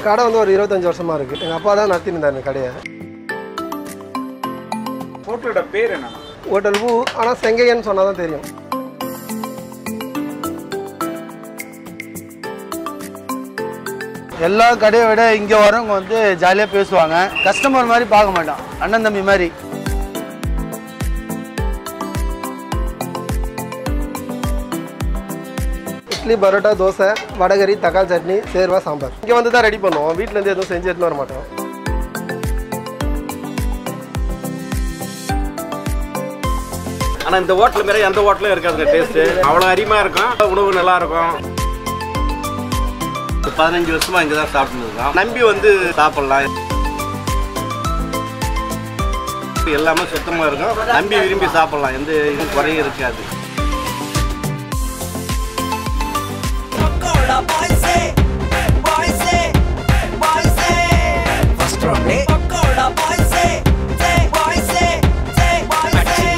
கடை வந்து ஒரு இருபத்தஞ்சு வருஷமா இருக்கு எங்கள் அப்பா தான் நடத்திட்டு இந்த கடையை ஹோட்டலோட பேர் என்னன்னா ஹோட்டல் பூ ஆனால் செங்கையன்னு சொன்னால் தான் தெரியும் எல்லா கடையை விட இங்கே வரவங்க வந்து ஜாலியாக பேசுவாங்க கஸ்டமர் மாதிரி பார்க்க மாட்டான் அண்ணன் தம்பி மாதிரி இட்லி பரோட்டா தோசை வடகரி தக்காளி சட்னி சேர்வா சாம்பார் இங்கே வந்து தான் ரெடி பண்ணுவோம் வீட்டிலேருந்து எதுவும் செஞ்சு எடுத்துன்னு வர மாட்டோம் ஆனால் இந்த ஹோட்டல் மாரி எந்த ஹோட்டலும் இருக்காதுங்க டேஸ்ட்டு அவ்வளோ அருமையாக இருக்கும் உணவு நல்லா இருக்கும் பதினஞ்சு வருஷமா இங்கே தான் சாப்பிட்டுன்னு இருக்கோம் நம்பி வந்து சாப்பிட்லாம் எல்லாமே சுத்தமாக இருக்கும் நம்பி விரும்பி சாப்பிட்லாம் எந்த இதுவும் குறையும் இருக்காது Pakoda boys say, boys say, boys say. First round eh? Pakoda boys say, say, boys say, say, boys say.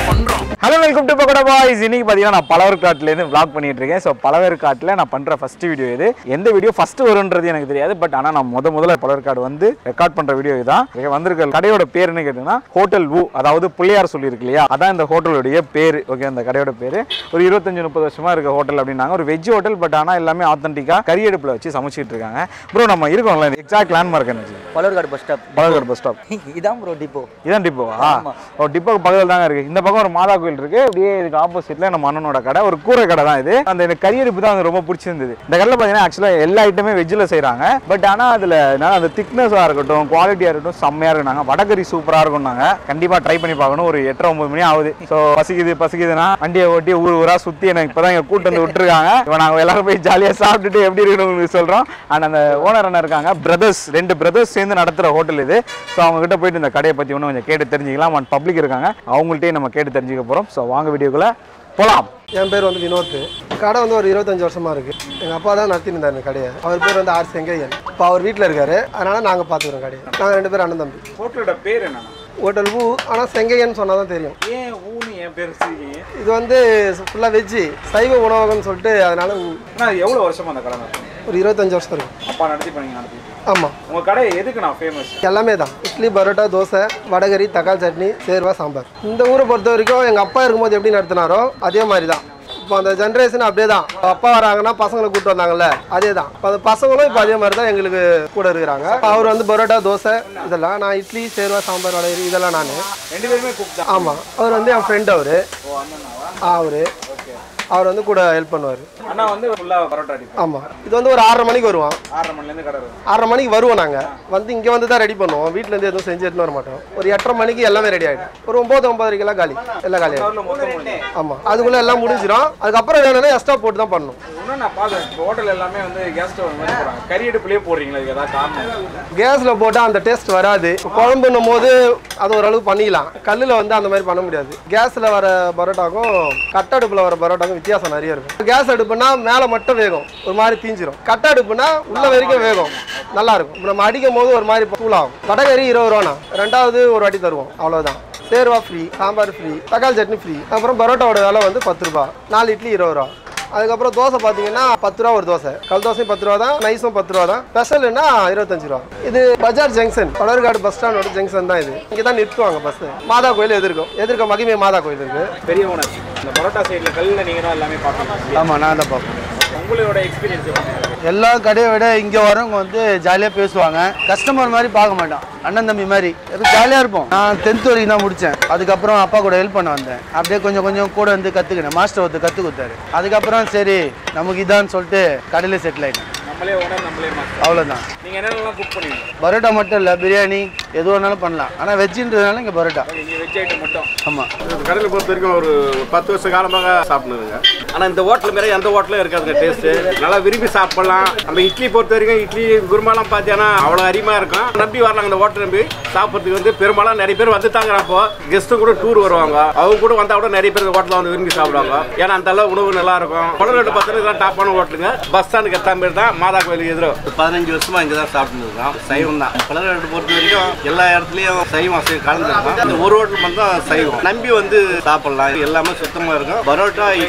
Hello welcome to Pakoda boys இன்னைக்கு பார்த்தீங்கன்னா நான் பலவர்காட்லேருந்து vlog பண்ணிட்டு இருக்கேன் ஸோ பலவர்காட்டில் நான் பண்ணுற ஃபர்ஸ்ட் வீடியோ இது எந்த வீடியோ ஃபர்ஸ்ட் வரும்ன்றது எனக்கு தெரியாது பட் ஆனால் நான் முத முதல்ல பலவர்காடு வந்து ரெக்கார்ட் பண்ணுற வீடியோ இதுதான் இங்க வந்திருக்க கடையோட பேர் என்ன கேட்டீங்கன்னா ஹோட்டல் ஊ அதாவது பிள்ளையார் சொல்லியிருக்கு இல்லையா அதான் இந்த ஹோட்டலுடைய பேர் ஓகே அந்த கடையோட பேர் ஒரு இருபத்தஞ்சு முப்பது வருஷமா இருக்க ஹோட்டல் அப்படின்னாங்க ஒரு வெஜ் ஹோட்டல் பட் ஆனால் எல்லாமே ஆத்தென்டிக்காக கறி அடுப்பில் வச்சு சமைச்சிட்டு இருக்காங்க ப்ரோ நம்ம இருக்கோம்ல எக்ஸாக்ட் லேண்ட்மார்க் என்ன Palavarkadu bus stop Palavarkadu bus stop இதான் ப்ரோ டிப்போ இதான் டிப்போவா ஓ டிப்போக்கு பக்கத்தில் தாங்க இருக்கு இந்த பக்கம் ஒரு மாதா கோயில் இருக்கு அப்படியே இதுக்கு ஆப்போசிட்ல நம்ம அண்ணனோட கடை ஒரு கூரை கடை தான் இது அந்த எனக்கு கரியடுப்பு தான் எனக்கு ரொம்ப பிடிச்சிருந்தது இந்த கடையில் பார்த்தீங்கன்னா ஆக்சுவலாக எல்லா ஐட்டமே வெஜ்ஜில் செய்கிறாங்க பட் ஆனால் அதில் என்னன்னா அந்த திக்னஸாக இருக்கட்டும் குவாலிட்டியாக இருக்கட்டும் செம்மையாக இருக்குனாங்க வடகரி சூப்பராக இருக்கும்னாங்க கண்டிப்பாக ட்ரை பண்ணி பார்க்கணும் ஒரு எட்டரை ஒன்பது மணி ஆகுது ஸோ பசிக்குது பசிக்குதுன்னா வண்டியை ஓட்டி ஊர் ஊராக சுற்றி எனக்கு இப்போ தான் இங்கே கூட்டு வந்து விட்டுருக்காங்க இப்போ நாங்கள் எல்லாரும் போய் ஜாலியாக சாப்பிட்டுட்டு எப்படி இருக்குன்னு உங்களுக்கு சொல்கிறோம் அண்ட் அந்த ஓனர் அண்ணன் இருக்காங்க பிரதர்ஸ் ரெண்டு பிரதர்ஸ் சேர்ந்து நடத்துகிற ஹோட்டல் இது ஸோ அவங்க கிட்ட போயிட்டு இந்த கடையை பற்றி இன்னும் கொஞ்சம் கேட்டு தெரிஞ்சுக்கலாம் அண்ட் பப்ளிக் இருக்காங்க அவங்கள்ட்டே நம்ம கேட்டு தெரிஞ்சுக்க போகிறோம் ஸோ வாங்க வீடியோக்குள்ளே போகலாம் என் பேர் வந்து வினோத் கடை வந்து ஒரு இருபத்தஞ்சு வருஷமா இருக்கு எங்கள் அப்பா தான் நடத்திட்டு இந்த கடையை அவர் பேர் வந்து ஆர் செங்கையன் இப்போ அவர் வீட்டில் இருக்காரு அதனால நாங்கள் பார்த்துக்கிறோம் கடையை நாங்கள் ரெண்டு பேரும் அண்ணன் தம்பி ஹோட்டலோட பேர் என்னன்னா ஹோட்டல் பூ ஆனால் செங்கையன் சொன்னால் தான் தெரியும் ஏன் ஊனு என் பேர் வச்சிருக்கீங்க இது வந்து ஃபுல்லாக வெஜ்ஜு சைவ உணவகம்னு சொல்லிட்டு அதனால ஆனால் எவ்வளோ வருஷமா அந்த கடை நடத்துறீங்க ஒரு இருபத்தஞ்சு வருஷம் இருக்கும் அப்பா நடத்தி பண்ணி நடத்திட்டு ஆமாம் உங்கள் கடை எதுக்கு நான் ஃபேமஸ் எல்லாமே தான் இட்லி பரோட்டா தோசை வடகரி தக்காளி சட்னி சேர்வா சாம்பார் இந்த ஊரை பொறுத்த வரைக்கும் எங்கள் அப்பா இருக்கும்போது எப்படி நடத்தினாரோ அதே மாதிரி தான் இப்போ அந்த ஜென்ரேஷன் அப்படியே தான் அப்பா வராங்கன்னா பசங்களை கூப்பிட்டு வந்தாங்கல்ல அதே தான் இப்போ அந்த பசங்களும் இப்போ அதே மாதிரி தான் எங்களுக்கு கூட இருக்கிறாங்க அவர் வந்து பரோட்டா தோசை இதெல்லாம் நான் இட்லி சேர்வா சாம்பார் வடகரி இதெல்லாம் நான் ரெண்டு பேருமே குக் தான் ஆமாம் அவர் வந்து என் ஃப்ரெண்ட் அவர் அவர் அவர் வந்து கூட ஹெல்ப் பண்ணுவார் அண்ணா வந்து ஃபுல்லாக பரோட்டா அடிப்போம் ஆமாம் இது வந்து ஒரு ஆறரை மணிக்கு வருவான் ஆறரை மணிலேருந்து கடை இருக்கும் ஆறரை மணிக்கு வருவோம் நாங்கள் வந்து இங்கே வந்து தான் ரெடி பண்ணுவோம் வீட்டிலேருந்து எதுவும் செஞ்சு எடுத்துன்னு வர மாட்டோம் ஒரு எட்டரை மணிக்கு எல்லாமே ரெடி ஆகிடும் ஒரு ஒம்பது ஒம்பதரைக்கெல்லாம் காலி எல்லாம் காலி ஆகிடும் அதில் மொத்தம் முடியும் ஆமாம் அதுக்குள்ளே எல்லாம் முடிஞ்சிடும் அதுக்கப்புறம் வேணும்னா எக்ஸ்ட்ரா போட்டு தான் பண்ணணும் இன்னும் நான் பார்க்குறேன் இப்போ ஹோட்டல் எல்லாமே வந்து கேஸ் ஸ்டவ் மாதிரி போகிறாங்க கறி அடுப்புலேயே போடுறீங்களா இதுக்கு ஏதாவது காரணம் கேஸில் போட்டால் அந்த டேஸ்ட் வராது இப்போ குழம்புன்னும் போது அது ஓரளவு பண்ணிக்கலாம் கல்லில் வந்து அந்த மாதிரி பண்ண முடியாது கேஸில் வர பரோட்டாக்கும் கட்டடுப்பில் வர பரோட்டாக்கும் வித்தியாசம் நிறைய இருக்கும் கேஸ் அடுப்புனா மேலே மட்டும் வேகும் ஒரு மாதிரி தீஞ்சிரும் கட்ட அடுப்புனா உள்ள வரைக்கும் வேகும் நல்லா இருக்கும் இப்ப நம்ம அடிக்கும் போது ஒரு மாதிரி தூளாகும் வடகறி இருபது ரூபாண்ணா ரெண்டாவது ஒரு வாட்டி தருவோம் அவ்வளோதான் சேர்வா ஃப்ரீ சாம்பார் ஃப்ரீ தக்காளி சட்னி ஃப்ரீ அப்புறம் பரோட்டாவோட விலை வந்து பத்து ரூபா நாலு இட்லி இருபது ரூபா அதுக்கப்புறம் தோசை பார்த்தீங்கன்னா பத்து ரூபா ஒரு தோசை கல் தோசையும் பத்து ரூபா தான் நைஸும் பத்து ரூபா தான் ஸ்பெஷல்னா இருபத்தஞ்சு ரூபா இது பஜார் ஜங்ஷன் பலர்காடு பஸ் ஸ்டாண்டோட ஜங்ஷன் தான் இது இங்கே தான் நிறுத்துவாங்க பஸ் மாதா கோயில் எதிர்க்கும் எதிர்க்க மகிமை மாதா கோயில் இருக்கு பெரிய ஓனர் இந்த பரோட்டா சைடில் கல்லில் நீங்கள் தான் எல்லாமே பார்க்கணும் ஆமாம் நான் தான் பார்ப்பேன் உங்களோட எக்ஸ்பீரியன்ஸ் எப்படி எல்லா கடையை விட இங்கே வரவங்க வந்து ஜாலியாக பேசுவாங்க கஸ்டமர் மாதிரி பார்க்க மாட்டான் அண்ணன் தம்பி மாதிரி ஜாலியாக இருப்போம் நான் டென்த் வரைக்கும் தான் முடித்தேன் அதுக்கப்புறம் அப்பா கூட ஹெல்ப் பண்ண வந்தேன் அப்படியே கொஞ்சம் கொஞ்சம் கூட வந்து கற்றுக்கினேன் மாஸ்டர் ஒருத்தர் கற்றுக் கொடுத்தாரு அதுக்கப்புறம் சரி நமக்கு இதான்னு சொல்லிட்டு கடையில் செட்டில் ஆகிட்டேன் நம்மளே ஓனர் நம்மளே மாஸ்டர் அவ்வளோதான் நீங்கள் என்னென்னலாம் குக் பண்ணுவீங்க பரோட்டா மட்டும் இல்லை பிரியாணி எது வேணாலும் பண்ணலாம் ஆனால் வெஜ்ஜின்றதுனால இங்கே பரோட்டா இங்கே வெஜ் ஐட்டம் மட்டும் ஆமாம் கடையில் பொறுத்த வரைக்கும் ஒரு பத்து வருஷ காலமாக சாப்பிடுங்க ஆனால் இந்த ஹோட்டல் மாரி எந்த ஹோட்டலும் இருக்காதுங்க டேஸ்ட்டு நல்லா விரும்பி சாப்பிடலாம் நம்ம இட்லி பொறுத்த வரைக்கும் இட்லி குருமாலாம் பார்த்தீங்கன்னா அவ்வளோ அருமையாக இருக்கும் நம்பி வரலாங்க இந்த ஹோட்டல் நம்பி சாப்பிட்றதுக்கு வந்து பெரும்பாலும் நிறைய பேர் வந்து தாங்கிறப்போ கெஸ்ட்டு கூட டூர் வருவாங்க அவங்க கூட வந்தால் கூட நிறைய பேர் இந்த ஹோட்டலில் வந்து விரும்பி சாப்பிடுவாங்க ஏன்னா அந்த அளவு உணவு நல்லா இருக்கும் குளரோட பார்த்தீங்கன்னா டாப்பான ஹோட்டலுங்க பஸ் ஸ்டாண்டுக்கு எத்தாம பேர் தான் மாதா கோயிலுக்கு எதிரும் பதினஞ்சு வருஷமா இங்கே தான் சாப்பிட்டு இருக்கோம் சைவம் தான் குளரோட பொறுத்த வரைக்கும் எல்லா இடத்துலையும் சைவம் அசைவம் கலந்துருக்கோம் இந்த ஒரு ஹோட்டல் மட்டும் தான் சைவம் நம்பி வந்து சாப்பிடலாம் எல்லாமே சுத்தமாக இருக்கும் பரோட்டா இட்லி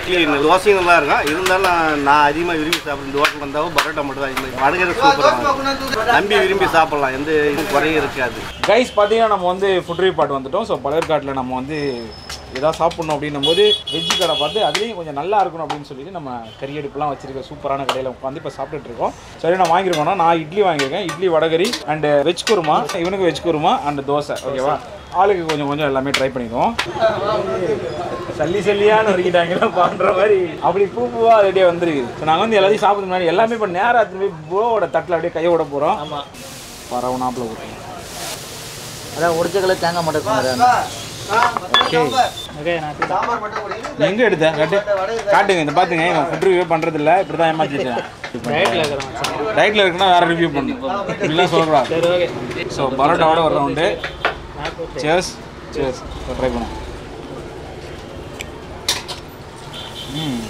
தோசையும் நல்லா இருக்கும் இருந்தாலும் நான் அதிகமாக விரும்பி சாப்பிட்றேன் இந்த ஹோட்டல் வந்தாலும் பரோட்டா மட்டும் தான் அதிகமாக வடகரை சூப்பராக நம்பி விரும்பி சாப்பிடலாம் எந்த இதுவும் குறையும் இருக்காது கைஸ் பார்த்தீங்கன்னா நம்ம வந்து ஃபுட் ரிப்பார்ட் வந்துட்டோம் ஸோ பழற்காட்டில் நம்ம வந்து ஏதாவது சாப்பிட்ணும் அப்படின்னும் போது வெஜ்ஜு கடை பார்த்து அதுலேயும் கொஞ்சம் நல்லா இருக்கணும் அப்படின்னு சொல்லிட்டு நம்ம கறி அடுப்புலாம் வச்சிருக்க சூப்பரான கடையில் உட்காந்து இப்போ சாப்பிட்டுட்டு இருக்கோம் சரி நான் வாங்கியிருக்கோம்னா நான் இட்லி வாங்கியிருக்கேன் இட்லி வடகரி அண்டு வெஜ் குருமா இவனுக்கு வெஜ் குருமா அண்ட் தோசை ஓகேவா ஆளுக்கு கொஞ்சம் கொஞ்சம் எல்லாமே ட்ரை பண்ணிக்குவோம் சல்லி சல்லியான்னு வரைக்கிட்டாங்களா பண்ணுற மாதிரி அப்படி பூ பூவா ரெடியே வந்துருக்குது ஸோ நாங்கள் வந்து எல்லாத்தையும் சாப்பிட்றது முன்னாடி எல்லாமே இப்போ நேராக போய் ப்ரோவோட தட்டில் அப்படியே கையை விட போகிறோம் ஆமாம் பரவனாப்பில் ஊற்றுவோம் அதான் உடச்சக்கல தேங்காய் மட்டும் ஓகே ஓகே நான் எங்க எடுத்த காட்டு காட்டுங்க இந்த பாத்துங்க நான் ஃபுட் ரிவ்யூ பண்றது இல்ல இப்படி தான் ஏமாத்திட்டேன் டயட்டில் இருக்கிறேன் டயட்ல இருக்குன்னா வேற ரிவ்யூ பண்ணணும் இப்படிலாம் சொல்லக்கூடாது சரி ஓகே ஸோ பரோட்டாவோட ஒரு ரவுண்டு சேர்ஸ் சேர்ஸ் ட்ரை பண்ணுவோம் ம்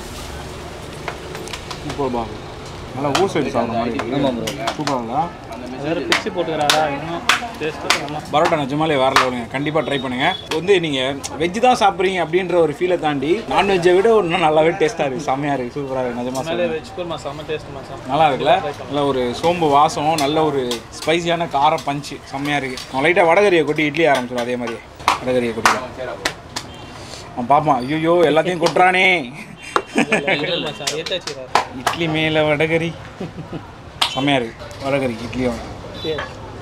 சூப்பர் பாபு நல்லா ஊர் சைடு சாப்பிட்ற மாதிரி சூப்பராங்களா வேறு பிச்சு போட்டுக்கிறாரா இன்னும் டேஸ்ட்டு ஆமாம் பரோட்டா நிஜமாலே வேற லெவலுங்க கண்டிப்பாக ட்ரை பண்ணுங்க வந்து நீங்கள் வெஜ் தான் சாப்பிட்றீங்க அப்படின்ற ஒரு ஃபீலை தாண்டி நான்வெஜ்ஜை விட இன்னும் நல்லாவே டேஸ்ட்டாக இருக்குது செம்மையாக இருக்குது சூப்பராக இருக்குது நிஜமா மேலே சொல்லுங்க. வச்சு குருமா செம்ம டேஸ்ட் மாசம் நல்லா இருக்குல்ல நல்ல ஒரு சோம்பு வாசம் நல்ல ஒரு ஸ்பைசியான கார பஞ்சு செம்மையாக இருக்குது லைட்டாக வடகரியை கொட்டி இட்லி ஆரம்பிச்சிடும் அதே மாதிரி வடகரியை கொட்டி அவன் பார்ப்பான் ஐயோ எல்லாத்தையும் கொட்டுறானே மச்சான் ஏத்தாச்சுக்கிறாரு இட்லி மேலே வடகரி செம்மையாக இருக்குது வடகரி இட்லியும் சரி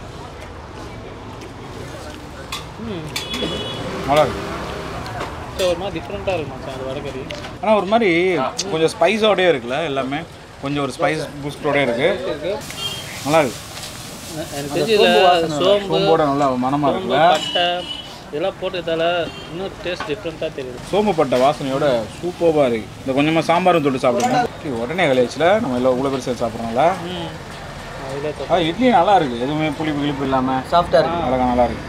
நல்லா இருக்கு சரி ஒரு மாதிரி டிஃப்ரெண்ட்டாக இருக்கு மச்சான் அது வடகறி ஆனால் ஒரு மாதிரி கொஞ்சம் ஸ்பைஸோடயே இருக்குல்ல எல்லாமே கொஞ்சம் ஒரு ஸ்பைஸ் பூஸ்டோடயே இருக்கு நல்லா இருக்கு எனக்கு தெரிஞ்சு இதில் சோம்பு சோம்போட நல்லா மனமாக சோம்பு இருக்குல்ல பட்டை இதெல்லாம் போட்டதால இன்னும் டேஸ்ட் டிஃப்ரெண்ட்டாக தெரியுது சோம்பு பட்ட வாசனையோட சூப்பராக இருக்கு இந்த கொஞ்சமாக சாம்பாரும் தொட்டு சாப்பிடணும் Okay, உடனே கழிச்சில் நம்ம எல்லாம் இவ்வளோ பேர் சேர்த்து சாப்பிட்றோம்ல ம் அதில் ஆ இட்லி நல்லா இருக்கு எதுவுமே புளிப்பு கிளிப்பு இல்லாமல் சாஃப்டாக இருக்கு அழகா நல்லா இருக்கு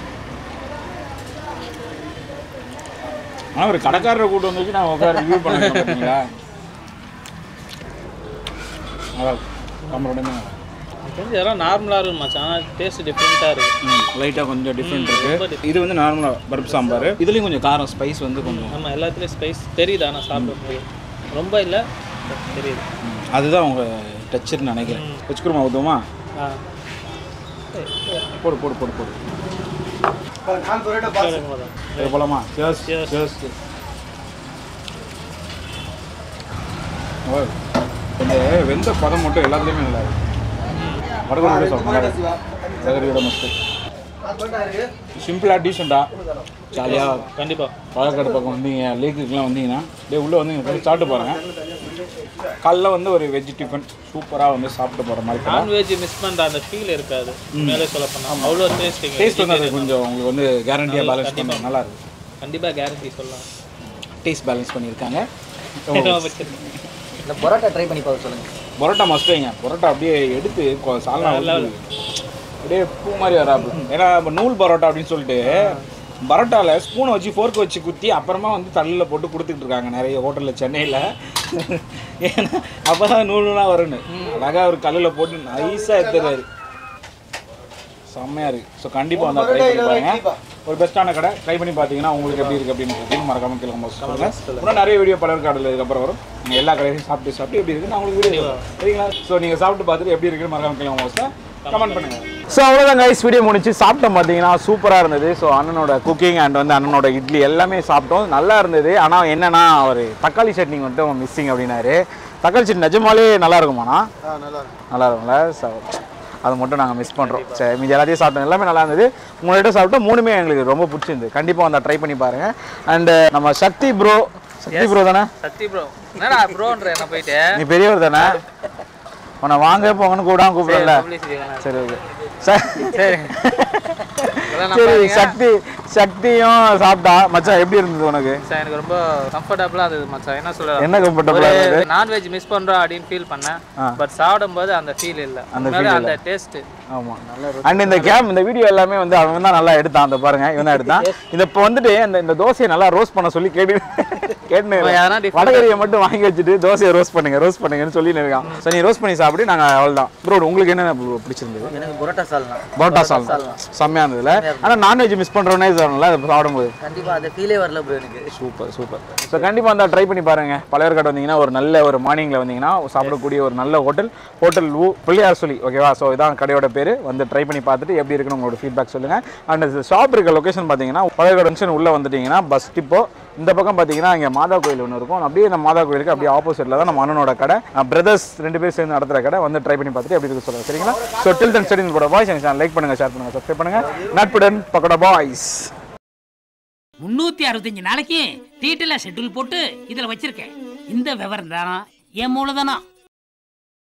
ஆனால் ஒரு கடைக்காரரை கூட்டு வந்து வச்சு நான் உட்கார ரிவ்யூ பண்ண பார்த்தீங்களா நல்லா இருக்கு நம்மளோட எனக்கு தெரிஞ்சு இதெல்லாம் நார்மலாக இருக்கும் மச்சான் ஆனால் டேஸ்ட் டிஃப்ரெண்ட்டாக இருக்கு லைட்டாக கொஞ்சம் டிஃப்ரெண்ட் ரொம்ப இருக்கு இது வந்து நார்மலாக பருப்பு சாம்பார் இதுலேயும் கொஞ்சம் காரம் ஸ்பைஸ் வந்து கொஞ்சம் நம்ம எல்லாத்துலேயும் ஸ்பைஸ் தெரியுது ஆனால் சாப்பிட ரொம்ப இல்லை தெரியுது அதுதான் உங்க டச்சுன்னு நினைக்கிறேன் வச்சுக்கிறோமா ஊற்றுமா ஆ போடு போடு போடு போடு சரி, மச்சான். இது போலாமா சேஸ் Cheers. சேஸ் இந்த வெந்த பதம் மட்டும் எல்லாத்துலேயுமே நல்லா இருக்கு வடகரியோட சாப்பிடலாம் வடகரியோட மஸ்ட் சிம்பிளாக டீசெண்டாக ஜாலியாக கண்டிப்பாக பாலக்காடு பக்கம் வந்தீங்க லேக்குக்கெலாம் வந்தீங்கன்னா அப்படியே உள்ளே வந்து இங்கே சாப்பிட்டு பாருங்க காலைல வந்து ஒரு வெஜ் டிஃபன் சூப்பராக வந்து சாப்பிட்டு போகிற மாதிரி கடை நான்வெஜ் மிஸ் பண்ணுற அந்த ஃபீல் இருக்காது மேலே சொல்ல போனால் அவ்வளோ டேஸ்ட் டேஸ்ட் வந்து அது கொஞ்சம் உங்களுக்கு வந்து கேரண்டியாக பேலன்ஸ் பண்ணி நல்லா இருக்கு கண்டிப்பாக கேரண்டி சொல்லலாம் டேஸ்ட் பேலன்ஸ் பண்ணியிருக்காங்க இந்த பரோட்டா ட்ரை பண்ணி பார்க்க சொல்லுங்க பரோட்டா மஸ்ட் வைங்க பரோட்டா அப்படியே எடுத்து கொ- சால்னா ஊத்தி அப்படியே பூ மாதிரி வராப்பு ஏன்னா இப்போ நூல் பரோட்டா அப்படின்னு சொல்லிட்டு பரோட்டாவில் ஸ்பூனை வச்சு ஃபோர்க் வச்சு குத்தி அப்புறமா வந்து தள்ளில் போட்டு கொடுத்துட்டு இருக்காங்க நிறைய ஹோட்டலில் சென்னையில் ஏன்னா அப்போ தான் நூல் நூலாக வரும்னு அழகாக ஒரு கல்லில் போட்டு நைஸாக எடுத்துறாரு செம்மையாக இருக்குது ஸோ கண்டிப்பாக வந்து ட்ரை பண்ணி பாருங்க ஒரு பெஸ்ட்டான கடை ட்ரை பண்ணி பார்த்தீங்கன்னா உங்களுக்கு எப்படி இருக்குது அப்படின்னு மறக்காம கீழே கமெண்ட் சொல்லுங்க இன்னும் நிறைய வீடியோ பலர் கார்டில் இதுக்கப்புறம் வரும் நீங்கள் எல்லா கடையிலையும் சாப்பிட்டு சாப்பிட்டு எப்படி இருக்குன்னு நான் உங்களுக்கு வீடியோ சரிங்களா ஸோ நீங்கள் சாப்பிட்டு பார்த்துட்டு எப்படி இருக்குன்னு மறக்காம கீழே மோஸ்ட்டாக கமெண்ட் பண்ணுங்க ஸோ அவ்வளோதான் கைஸ் வீடியோ முடிச்சு சாப்பிட்டோம் பார்த்தீங்கன்னா சூப்பராக இருந்தது ஸோ அண்ணனோட குக்கிங் அண்ட் வந்து அண்ணனோட இட்லி எல்லாமே சாப்பிட்டோம் நல்லா இருந்தது ஆனால் என்னன்னா அவர் தக்காளி சட்னி வந்துட்டு மிஸ்ஸிங் அப்படின்னாரு தக்காளி சட்னி நிஜமாலே நல்லா இருக்குமாண்ணா நல்லா இருக்கும்ல ஸோ அது மட்டும் நாங்கள் மிஸ் பண்ணுறோம் சரி மீதி எல்லாத்தையும் சாப்பிட்டோம் எல்லாமே நல்லா இருந்தது உங்கள்கிட்ட சாப்பிட்டோம் மூணுமே எங்களுக்கு ரொம்ப பிடிச்சிருந்து கண்டிப்பாக வந்து ட்ரை பண்ணி பாருங்கள் அண்டு நம்ம சக்தி ப்ரோ சக்தி ப்ரோ தானே சத்தி ப்ரோ என்னடா ப்ரோன்ற என்ன போயிட்டு நீ பெரியவர் தானே உன்னை வாங்க போங்கன்னு கூடாம கூப்பிடல சரி ஓகே சரி சரி சக்தி சக்தியும் சாப்பிட்டா மச்சான் எப்படி இருந்தது உனக்கு சார் எனக்கு ரொம்ப கம்ஃபர்டபுளாக இருந்தது மச்சான் என்ன சொல்ல என்ன கம்ஃபர்டபுளா இருந்தது நான்வெஜ் மிஸ் பண்ணுறோம் அப்படின்னு ஃபீல் பண்ணேன் பட் சாப்பிடும்போது அந்த ஃபீல் இல்லை அந்த அந்த டேஸ்ட் ஆமா அண்ட் இந்த கேம் இந்த வீடியோ எல்லாமே வந்து அவன் தான் நல்லா எடுத்தான் அந்த பாருங்க இவன் தான் எடுத்தான் இந்த இப்போ வந்துட்டு அந்த இந்த தோசையை நல்லா ரோஸ்ட் பண்ண சொல்லி கேட்டு கேட்டுன்னு இப்போ யாருன்னா இருக்கேன். different- வடகரியை மட்டும் வாங்கி வச்சுட்டு தோசையை ரோஸ்ட் பண்ணுங்க ரோஸ்ட் பண்ணுங்கன்னு சொல்லி இருக்கான் ஸோ நீ ரோஸ்ட் பண்ணி சாப்பிட்டு நாங்கள் அவ்வளோதான் ப்ரோ உங்களுக்கு என்ன bro பிடிச்சிருந்தது எனக்கு புரோட்டா சால்னா பரோட்டா சால்னா செம்மையாக இருந்ததுல ஆனால் நான்வெஜ் மிஸ் பண்ணுறோன்னே சாப்பிடல அது சாப்பிடும்போது கண்டிப்பா அந்த ஃபீலே வரல ப்ரோ எனக்கு சூப்பர் சூப்பர் ஸோ கண்டிப்பாக அந்த ட்ரை பண்ணி பாருங்க பழையர்காடு வந்தீங்கன்னா ஒரு நல்ல ஒரு மார்னிங்கில் வந்தீங்கன்னா சாப்பிடக்கூடிய ஒரு நல்ல ஹோட்டல் ஹோட்டல் ஊ பிள்ளையார் சொல்லி ஓகேவா ஸோ இதான் கடையோட பேர் வந்து ட்ரை பண்ணி பார்த்துட்டு எப்படி இருக்குன்னு உங்களோட ஃபீட்பேக் சொல்லுங்கள் அண்ட் ஷாப் இருக்க லொகேஷன் பார்த்தீங்கன்னா பழையர்காடு ஜங்ஷன் உள்ளே வந்துட்டீங்கன்னா பஸ் டிப்போ இந்த பக்கம் பார்த்தீங்கன்னா இங்கே மாதா கோயில் ஒன்று இருக்கும் அப்படியே இந்த மாதா கோயிலுக்கு அப்படியே ஆப்போசிட்டில் தான் நம்ம அண்ணனோட கடை பிரதர்ஸ் ரெண்டு பேர் சேர்ந்து நடத்துகிற கடை வந்து ட்ரை பண்ணி பார்த்துட்டு எப்படி இருக்கு சொல்லுங்கள் சரிங்களா ஸோ டில் தன் ஸ்டடி கூட பாய்ஸ் எனக்கு லைக் பண்ணுங்கள் ஷேர் பண்ணுங்கள் சப்ஸ்கிரைப் பண்ணுங்கள் நட்புடன் பக்கோடா பாய்ஸ் முன்னூத்தி அறுபத்தஞ்சு நாளைக்கு டீட்டெயிலாக ஷெட்யூல் போட்டு இதில் வச்சிருக்கேன் இந்த விவரம் தானா என் மூலதனம்